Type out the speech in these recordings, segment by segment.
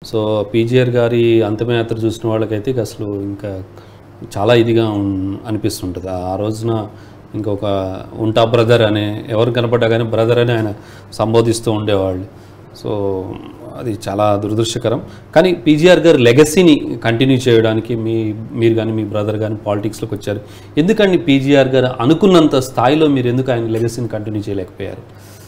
So PGR గారి అంతిమయాత్ర చూసిన వాళ్ళకైతే ఇక అసలు ఇంకా చాలా ఇదిగా ఉన్- అనిపిస్తుంటుంది ఆ రోజున ఇంకొక ఉంటా బ్రదర్ అనే ఎవరు కనపడ్డా కానీ బ్రదర్ అని ఆయన సంబోధిస్తూ ఉండేవాళ్ళు సో అది చాలా దురదృష్టకరం కానీ పీజీఆర్ గారి లెగసీని కంటిన్యూ చేయడానికి మీ మీరు కానీ మీ బ్రదర్ కానీ పాలిటిక్స్లోకి వచ్చారు ఎందుకండి పీజీఆర్ గారు అనుకున్నంత స్థాయిలో మీరు ఎందుకు ఆయన లెగసీని కంటిన్యూ చేయలేకపోయారు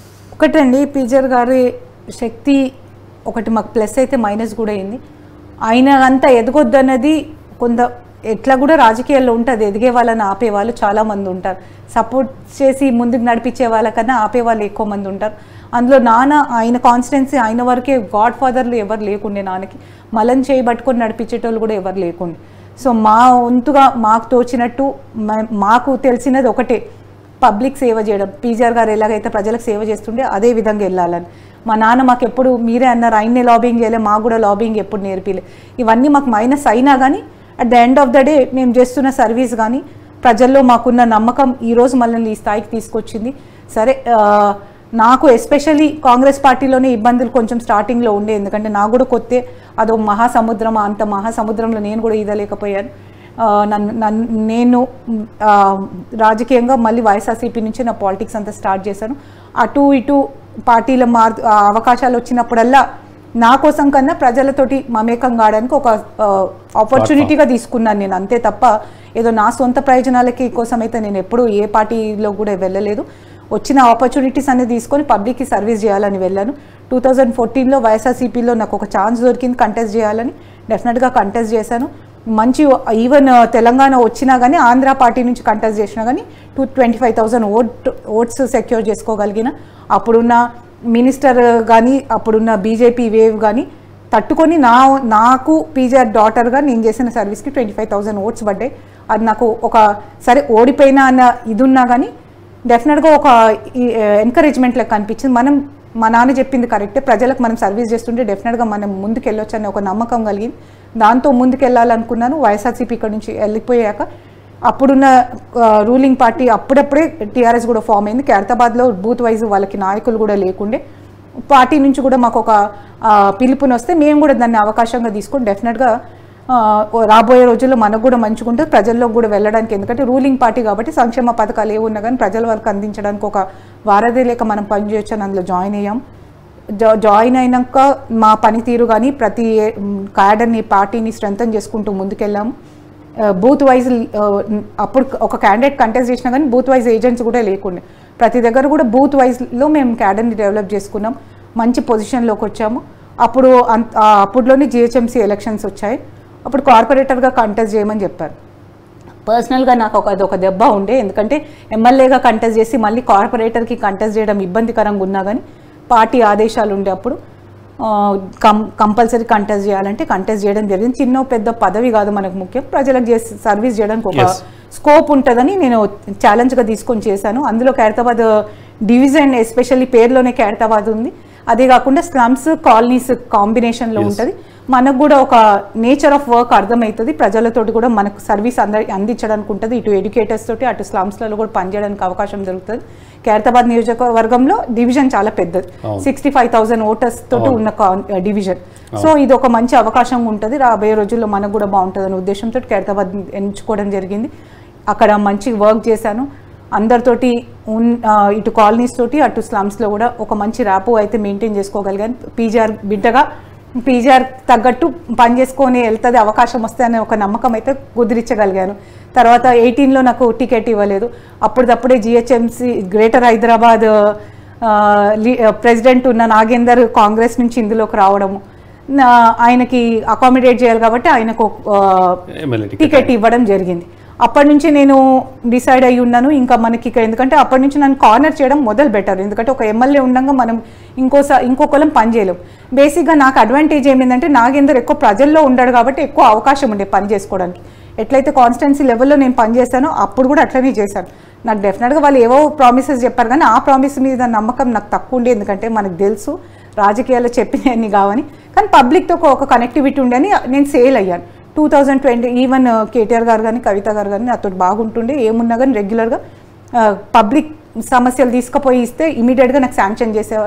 ఒకటండి పీజర్ గారి శక్తి ఒకటి మాకు ప్లస్ అయితే మైనస్ కూడా అయింది ఆయన అంత ఎదగొద్దన్నది కొంత ఎట్లా కూడా రాజకీయాల్లో ఉంటుంది ఎదిగే వాళ్ళని ఆపే వాళ్ళు చాలామంది ఉంటారు సపోర్ట్ చేసి ముందుకు నడిపించే వాళ్ళకన్నా ఆపే వాళ్ళు ఎక్కువ మంది ఉంటారు అందులో నాన్న ఆయన కాన్స్టిట్యున్సీ ఆయన వరకే గాడ్ ఫాదర్లు ఎవరు లేకుండే నాన్నకి మలం చేయబట్టుకొని నడిపించేటోళ్ళు కూడా ఎవరు లేకుండే సో మా వంతుగా మాకు తోచినట్టు మా- మాకు తెలిసినది ఒకటే పబ్లిక్ సేవ చేయడం పీజీఆర్ గారు ఎలాగైతే ప్రజలకు సేవ చేస్తుండే అదే విధంగా వెళ్ళాలని మా నాన్న మాకు ఎప్పుడు మీరే అన్నారు ఆయన్నే లాబింగ్ చేయలే మాకు కూడా లాబింగ్ ఎప్పుడు నేర్పిలే ఇవన్నీ మాకు మైనస్ అయినా కానీ at the end of the day మేము చేస్తున్న సర్వీస్ కానీ ప్రజల్లో మాకున్న నమ్మకం ఈరోజు మనల్ని ఈ స్థాయికి తీసుకొచ్చింది సరే ఆ, నాకు ఎస్పెషల్లీ కాంగ్రెస్ పార్టీలోనే ఇబ్బందులు కొంచెం స్టార్టింగ్లో ఉండే ఎందుకంటే నాకు కూడా కొత్తే అదో మహాసముద్రం అంత మహాసముద్రంలో నేను కూడా ఈదలేకపోయాను ఆ, నన్ను నన్ను నేను మ్, ఆ, రాజకీయంగా మళ్ళీ వైఎస్ఆర్సీపీ నుంచి నా పాలిటిక్స్ అంతా స్టార్ట్ చేశాను అటు ఇటు పార్టీల మార్ ఆ, అవకాశాలు వచ్చినప్పుడల్లా నా కోసం కన్నా ప్రజలతోటి మమేకం కావడానికి ఒక ఆపర్చునిటీగా తీసుకున్నాను నేను అంతే తప్ప ఏదో నా సొంత ప్రయోజనాలకి కోసం అయితే నేను ఎప్పుడూ ఏ పార్టీలో కూడా వెళ్ళలేదు వచ్చిన ఆపర్చునిటీస్ అనేది తీసుకొని పబ్లిక్కి సర్వీస్ చేయాలని వెళ్ళాను టూ థౌజండ్ ఫోర్టీన్లో వైఎస్ఆర్సీపీలో నాకు ఒక ఛాన్స్ దొరికింది కంటెస్ట్ చేయాలని డెఫినెట్గా కంటెస్ట్ చేశాను మంచి ఈవెన్ తెలంగాణ వచ్చినా కానీ ఆంధ్ర పార్టీ నుంచి కంటెస్ట్ చేసినా కానీ two twenty five thousand vote votes secure చేసుకోగలిగిన అప్పుడున్న మినిస్టర్ కానీ అప్పుడున్న బీజేపీ వేవ్ కానీ తట్టుకొని నా నాకు పీజీఆర్ డాటర్గా నేను చేసిన సర్వీస్కి ట్వంటీ ఫైవ్ థౌసండ్ ఓట్స్ పడ్డాయి అది నాకు ఒక సరే ఓడిపోయినా అన్న ఇది ఉన్నా కానీ డెఫినెట్గా ఒక ఎంకరేజ్మెంట్ లెక్క అనిపించింది మనం మా నాన్న చెప్పింది కరెక్టే ప్రజలకు మనం సర్వీస్ చేస్తుంటే డెఫినెట్గా మనం ముందుకు వెళ్ళొచ్చు అనే ఒక నమ్మకం కలిగింది దాంతో ముందుకు వెళ్ళాలనుకున్నాను వైఎస్ఆర్సీపీ ఇక్కడ నుంచి వెళ్ళిపోయాక అప్పుడున్న రూలింగ్ పార్టీ అప్పుడప్పుడే టీఆర్ఎస్ కూడా ఫామ్ అయింది ఖైరతాబాద్లో బూత్ వైజ్ వాళ్ళకి నాయకులు కూడా లేకుండే పార్టీ నుంచి కూడా మాకు ఒక ఆ, పిలుపుని వస్తే మేము కూడా దాన్ని అవకాశంగా తీసుకొని డెఫినెట్గా ఆ, రాబోయే రోజుల్లో మనకు కూడా మంచిగుంటుంది ప్రజల్లోకి కూడా వెళ్ళడానికి ఎందుకంటే రూలింగ్ పార్టీ కాబట్టి సంక్షేమ పథకాలు ఏ ఉన్నా కానీ ప్రజల వరకు అందించడానికి ఒక వారధి లేక మనం పనిచేయొచ్చు అని అందులో జాయిన్ అయ్యాం జా జాయిన్ అయినాక మా పనితీరు కానీ ప్రతి మ్, క్యాడర్ని పార్టీని స్ట్రెంగ్తన్ చేసుకుంటూ ముందుకెళ్ళాము ఆ, బూత్ వైజ్ ఆ, అప్పుడు ఒక క్యాండిడేట్ కంటెస్ట్ చేసినా కానీ బూత్ వైజ్ ఏజెంట్స్ కూడా లేకుండే ప్రతి దగ్గర కూడా బూత్ వైజ్లో మేము క్యాడర్ని డెవలప్ చేసుకున్నాం మంచి పొజిషన్లోకి వచ్చాము అప్పుడు అంత ఆ, అప్పుడులోనే జిహెచ్ఎంసీ ఎలక్షన్స్ వచ్చాయి అప్పుడు కార్పొరేటర్గా కంటెస్ట్ చేయమని చెప్పారు పర్సనల్గా నాకు ఒక అది ఒక దెబ్బ ఉండే ఎందుకంటే ఎమ్మెల్యేగా కంటెస్ట్ చేసి మళ్ళీ కార్పొరేటర్కి కంటెస్ట్ చేయడం ఇబ్బందికరంగా ఉన్నా కానీ పార్టీ ఆదేశాలు ఉండే అప్పుడు ఆ, కం కంపల్సరీ కంటెస్ట్ చేయాలంటే కంటెస్ట్ చేయడం జరిగింది చిన్న పెద్ద పదవి కాదు మనకు ముఖ్యం ప్రజలకు చేసి సర్వీస్ చేయడానికి ఒక Yes. స్కోప్ ఉంటుందని నేను ఛాలెంజ్గా తీసుకొని చేశాను అందులో ఖైరతాబాద్ డివిజన్ ఎస్పెషల్లీ పేరులోనే ఖైరతాబాద్ ఉంది అదే కాకుండా స్లమ్స్ కాలనీస్ కాంబినేషన్లో Yes. ఉంటుంది మనకు కూడా ఒక నేచర్ ఆఫ్ వర్క్ అర్థమవుతుంది ప్రజలతోటి కూడా మనకు సర్వీస్ అంద అందించడానికి ఉంటుంది ఇటు ఎడ్యుకేటర్స్ తోటి అటు స్లమ్స్లలో కూడా పనిచేయడానికి అవకాశం దొరుకుతుంది ఖైరతాబాద్ నియోజకవర్గంలో డివిజన్ చాలా పెద్దది అవును. సిక్స్టీ ఫైవ్ థౌసండ్ ఓటర్స్ తోటి ఉన్న డివిజన్ సో ఇది ఒక మంచి అవకాశం ఉంటుంది రాబోయే రోజుల్లో మనకు కూడా బాగుంటుందనే ఉద్దేశంతో ఖైరతాబాద్ ఎంచుకోవడం జరిగింది అక్కడ మంచి వర్క్ చేశాను అందరితోటి ఉన్ ఆ, ఇటు కాలనీస్ తోటి అటు స్లమ్స్లో కూడా ఒక మంచి ర్యాపు అయితే మెయింటైన్ చేసుకోగలిగాను పీజీఆర్ బిడ్డగా పీజీఆర్ తగ్గట్టు పని చేసుకొని వెళ్తుంది అవకాశం వస్తే అనే ఒక నమ్మకం అయితే కుదిరించగలిగాను తర్వాత ఎయిటీన్లో నాకు టికెట్ ఇవ్వలేదు అప్పటిదప్పుడే జిహెచ్ఎంసి గ్రేటర్ హైదరాబాద్ ఆ, లీ- ప్రెసిడెంట్ ఉన్న నాగేందర్ కాంగ్రెస్ నుంచి ఇందులోకి రావడము నా- ఆయనకి అకామిడేట్ చేయాలి కాబట్టి ఆయనకు ఆ, ఎమ్మెల్యే టికెట్ టికెట్ ఇవ్వడం జరిగింది అప్పటి నుంచి నేను డిసైడ్ అయి ఉన్నాను ఇంకా మనకి ఇక్కడ ఎందుకంటే అప్పటి నుంచి నన్ను కార్నర్ చేయడం మొదలు బెటర్ ఎందుకంటే ఒక ఎమ్మెల్యే ఉండగా మనం ఇంకోసా ఇంకొకరం పని చేయలేం బేసిక్గా నాకు అడ్వాంటేజ్ ఏమైందంటే నాగేందర్ ఎక్కువ ప్రజల్లో ఉండాడు కాబట్టి ఎక్కువ అవకాశం ఉండే పని చేసుకోవడానికి ఎట్లయితే కాన్స్టెన్సీ లెవెల్లో నేను పని చేశానో అప్పుడు కూడా అట్లనే చేశాను నాకు డెఫినెట్గా వాళ్ళు ఏవో ప్రామిసెస్ చెప్పారు కానీ ఆ ప్రామిస్ మీద నమ్మకం నాకు తక్కువ ఉండే ఎందుకంటే మనకు తెలుసు రాజకీయాల్లో చెప్పినవన్నీ కావని కానీ పబ్లిక్తో ఒక- ఒక కనెక్టివిటీ ఉండని నేను సేల్ అయ్యాను two thousand twenty even KTR garu కానీ కవిత గారు కానీ నాతో బాగుంటుండే ఏమున్నా కానీ రెగ్యులర్గా పబ్లిక్ సమస్యలు తీసుకుపోయి ఇస్తే ఇమీడియట్గా నాకు శాంక్షన్ చేసేవారు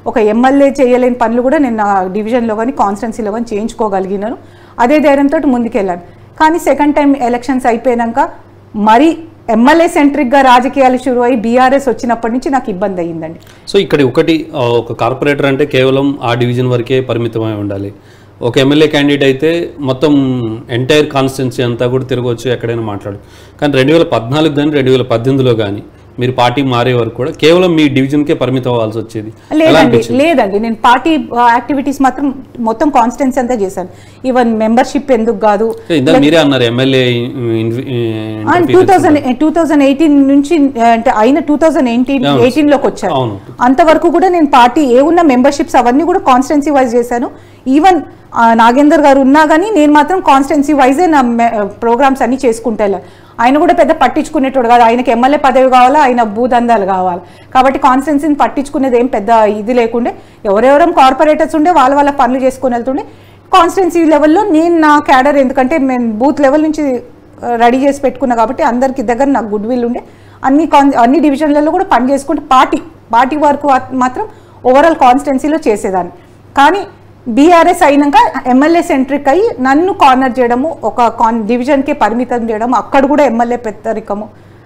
ఒక ఎమ్మెల్యే చేయలేని పనులు కూడా నేను నా డివిజన్లో కానీ కాన్స్టిట్యున్సీలో కానీ చేయించుకోగలిగినాను అదే ధైర్యంతో ముందుకెళ్ళాను కానీ సెకండ్ టైం ఎలక్షన్స్ అయిపోయాక మరి ఎమ్మెల్యే సెంట్రిక్గా రాజకీయాలు షురు అయ్యి బీఆర్ఎస్ వచ్చినప్పటి నుంచి నాకు ఇబ్బంది అయ్యిందండి సో ఇక్కడ ఒకటి ఆ, ఒక కార్పొరేటర్ అంటే కేవలం ఆ డివిజన్ వరకే పరిమితమై ఉండాలి ఒక ఎమ్మెల్యే క్యాండిడేట్ అయితే మొత్తం ఎంటైర్ కాన్స్టిట్యున్సీ అంతా కూడా తిరగవచ్చు ఎక్కడైనా మాట్లాడు కానీ రెండు వేల పద్నాలుగు కానీ రెండు వేల పద్దెనిమిదిలో కానీ మీరు పార్టీ మారే వరకు కూడా కేవలం మీ డివిజన్కే పరిమితం అవ్వాల్సి వచ్చేది ఎలా లేదండి అనిపించింది లేదండి నేను పార్టీ యాక్టివిటీస్ మాత్రం మొత్తం కాన్స్టిట్యున్సీ అంతా చేశాను ఈవెన్ మెంబర్షిప్ ఎందుకు కాదు ఇందా మీరే అన్నారు MLA two thousand two thousand eighteen నుంచి ఆ, అంటే అయిన టూ థౌజండ్ ఎయిటీన్ అవును. ఎయిటీన్ లోకి వచ్చాను అవును అంతవరకు కూడా నేను పార్టీ ఏ ఉన్న మెంబర్షిప్స్ అవన్నీ కూడా కాన్స్టిట్యున్సీ వైజ్ చేశాను ఈవెన్ ఆ, నాగేందర్ గారు ఉన్నా కానీ నేను మాత్రం కాన్స్టిట్యున్సీ వైజే నా ప్రోగ్రామ్స్ అన్ని చేసుకుంటా వెళ్ళాను. ఆయన కూడా పెద్ద పట్టించుకునేటోడు కాదు ఆయనకి ఎమ్మెల్యే పదవి కావాలా ఆయన భూదందాలు కావాలి కాబట్టి కాన్స్టిట్యున్సీని పట్టించుకునేది ఏం పెద్ద ఇది లేకుండే ఎవరెవరం కార్పొరేటర్స్ ఉండే వాళ్ళ వాళ్ళ పనులు చేసుకుని వెళ్తుండే కాన్స్టిట్యున్సీ లెవెల్లో నేను నా క్యాడర్ ఎందుకంటే నేను బూత్ లెవెల్ నుంచి రెడీ చేసి పెట్టుకున్నా కాబట్టి అందరికి దగ్గర నాకు గుడ్ విల్ ఉండే అన్ని కాన్ అన్ని డివిజన్లలో కూడా పని చేసుకుంటే పార్టీ పార్టీ వరకు మాత్రం ఓవరాల్ కాన్స్టిట్యున్సీలో చేసేదాన్ని కానీ బీఆర్ఎస్ అయినాక ఎమ్మెల్యే సెంట్రిక్ అయ్యి నన్ను కార్నర్ చేయడము ఒక కాన్ డివిజన్కే పరిమితం చేయడం అక్కడ కూడా ఎమ్మెల్యే పెద్దరికము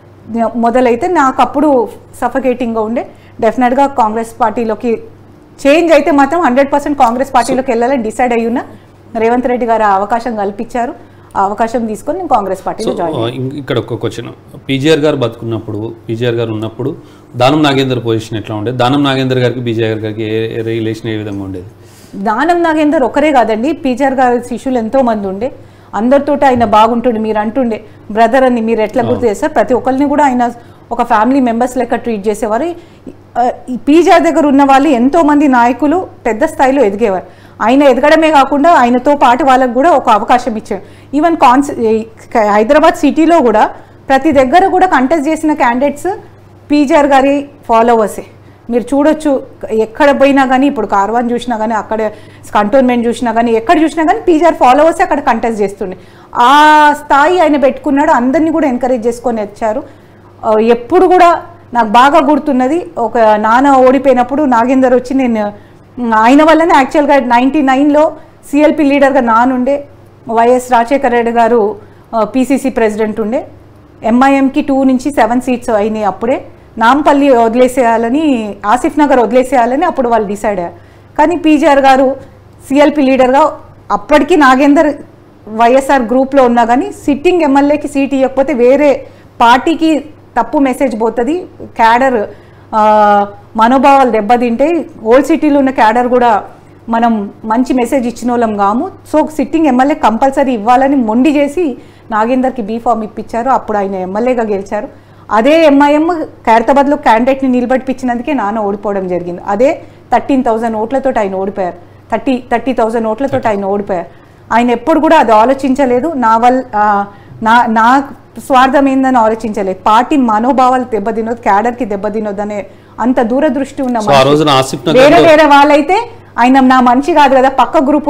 మొదలైతే నాకు అప్పుడు సఫకేటింగ్గా ఉండే డెఫినెట్గా కాంగ్రెస్ పార్టీలోకి చేంజ్ అయితే మాత్రం హండ్రెడ్ పర్సెంట్ కాంగ్రెస్ పార్టీలోకి వెళ్ళాలని డిసైడ్ అయ్యి ఉన్నా రేవంత్ రెడ్డి గారు ఆ అవకాశం కల్పించారు ఆ అవకాశం తీసుకొని నేను కాంగ్రెస్ సో పార్టీలో జాయిన్ ఆ, ఇం- ఇక్కడ ఒక క్వశ్చన్ పీజీఆర్ గారు బతుకున్నప్పుడు పీజీఆర్ గారు ఉన్నప్పుడు దానం నాగేందర్ పొజిషన్ ఎట్లా ఉండేది దానం నాగేందర్ గారికి బీజేఆర్ గారికి ఏ ఏ రిలేషన్ ఏ విధంగా ఉండేది దానం నాగేందర్ ఒకరే కాదండి పీజర్ గారి శిష్యులు ఎంతో మంది ఉండే అందరితో ఆయన బాగుంటుండే మీరు అంటుండే బ్రదర్ అని మీరు ఎట్లా గుర్తు చేస్తారు ప్రతి ఒక్కరిని కూడా ఆయన ఒక ఫ్యామిలీ మెంబర్స్ లెక్క ట్రీట్ చేసేవారు ఆ, ఈ పీజర్ దగ్గర ఉన్న వాళ్ళు ఎంతో మంది నాయకులు పెద్ద స్థాయిలో ఎదిగేవారు ఆయన ఎదగడమే కాకుండా ఆయనతో పాటు వాళ్ళకు కూడా ఒక అవకాశం ఇచ్చారు ఈవెన్ కాన్స్ ఈ హైదరాబాద్ సిటీలో కూడా ప్రతి దగ్గర కూడా కంటెస్ట్ చేసిన క్యాండిడేట్స్ పీజర్ గారి ఫాలోవర్సే మీరు చూడొచ్చు ఎక్కడ పోయినా కానీ ఇప్పుడు కార్వాన్ చూసినా కానీ అక్కడ కంటోన్మెంట్ చూసినా కానీ ఎక్కడ చూసినా కానీ పీజీఆర్ ఫాలోవర్స్ అక్కడ కంటెస్ట్ చేస్తుండే ఆ స్థాయి ఆయన పెట్టుకున్నాడు అందరినీ కూడా ఎంకరేజ్ చేసుకొని వచ్చారు ఆ, ఎప్పుడు కూడా నాకు బాగా గుర్తున్నది ఒక నాన్న ఓడిపోయినప్పుడు నాగేందర్ వచ్చి నేను ఉమ్, ఆయన వల్లనే యాక్చువల్గా నైంటీ నైన్లో సిఎల్పి లీడర్గా నానుండే వైఎస్ రాజశేఖర రెడ్డి గారు పీసీసీ ప్రెసిడెంట్ ఉండే ఎంఐఎంకి టూ నుంచి సెవెన్ సీట్స్ అయినాయి అప్పుడే నాంపల్లి వదిలేసేయాలని ఆసిఫ్ నగర్ వదిలేసేయాలని అప్పుడు వాళ్ళు డిసైడ్ అయ్యారు కానీ పీజీఆర్ గారు సిఎల్పి లీడర్గా అప్పటికి నాగేందర్ వైఎస్ఆర్ గ్రూప్లో ఉన్నా కానీ సిట్టింగ్ ఎమ్మెల్యేకి సీట్ ఇవ్వకపోతే వేరే పార్టీకి తప్పు మెసేజ్ పోతుంది క్యాడర్ ఆ, మనోభావాలు దెబ్బతింటే ఓల్డ్ సిటీలో ఉన్న క్యాడర్ కూడా మనం మంచి మెసేజ్ ఇచ్చిన వాళ్ళం కాము సో సిట్టింగ్ ఎమ్మెల్యే కంపల్సరీ ఇవ్వాలని మొండి చేసి నాగేందర్కి బీ ఫామ్ ఇప్పించారు అప్పుడు ఆయన ఎమ్మెల్యేగా గెలిచారు అదే ఎంఐఎం ఖైరతాబాద్లో క్యాండిడేట్ని నిలబడిపించినందుకే నాన్న ఓడిపోవడం జరిగింది అదే థర్టీన్ థౌజండ్ ఓట్లతో ఆయన ఓడిపోయారు థర్టీ థర్టీ థౌజండ్ ఓట్లతో ఆయన ఓడిపోయారు ఆయన ఎప్పుడు కూడా అది ఆలోచించలేదు నా వల్ల ఆ, నా నా స్వార్థం ఏందని ఆలోచించలేదు పార్టీ మనోభావాలు దెబ్బతినొద్దు క్యాడర్కి దెబ్బతినొద్దు అనే అంత దూరదృష్టి ఉన్న సో ఆ మనిషి. రోజున ఆసిఫ్ వేరే నగర్ వేరే వాళ్ళైతే ఆయన నా మనిషి కాదు కదా పక్క గ్రూప్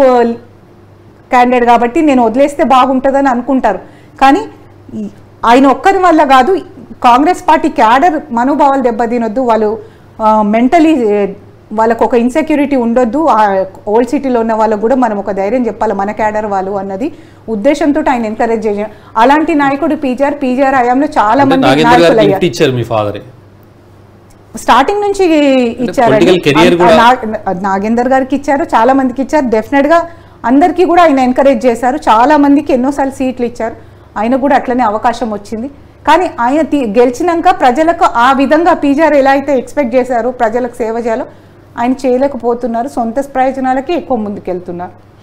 క్యాండిడేట్ కాబట్టి నేను వదిలేస్తే బాగుంటుందని అనుకుంటారు కానీ ఈ- ఆయన ఒక్కరి వల్ల కాదు కాంగ్రెస్ పార్టీ క్యాడర్ మనోభావాలు దెబ్బతినొద్దు వాళ్ళు మెంటలీ వాళ్ళకు ఒక ఇన్సెక్యూరిటీ ఉండొద్దు ఆ ఓల్డ్ సిటీలో ఉన్న వాళ్ళకు కూడా మనం ఒక ధైర్యం చెప్పాలి మన క్యాడర్ వాళ్ళు అన్నది ఉద్దేశంతో ఆయన ఎంకరేజ్ చేసారు అలాంటి నాయకుడు పీజీఆర్ పీజీఆర్ హయాంలో చాలా అంటే మంది నాగేందర్ నాయకులు గారికి అయ్యారు గిఫ్ట్ ఇచ్చారు మీ ఫాదరే స్టార్టింగ్ నుంచి ఇచ్చారండి political career అన్- కూడా- నా- నాగేందర్ గారికి ఇచ్చారు చాలా మందికి ఇచ్చారు డెఫినెట్ గా అందరికీ కూడా ఆయన ఎంకరేజ్ చేశారు చాలా మందికి ఎన్నోసార్లు సీట్లు ఇచ్చారు ఆయన కూడా అట్లనే అవకాశం వచ్చింది కానీ ఆయన తీ- గెలిచినాక ప్రజలకు ఆ విధంగా పీజార్ ఎలా అయితే ఎక్స్పెక్ట్ చేశారో ప్రజలకు సేవ చేయాలో ఆయన చేయలేకపోతున్నారు సొంత ప్రయోజనాలకి ఎక్కువ ముందుకెళ్తున్నారు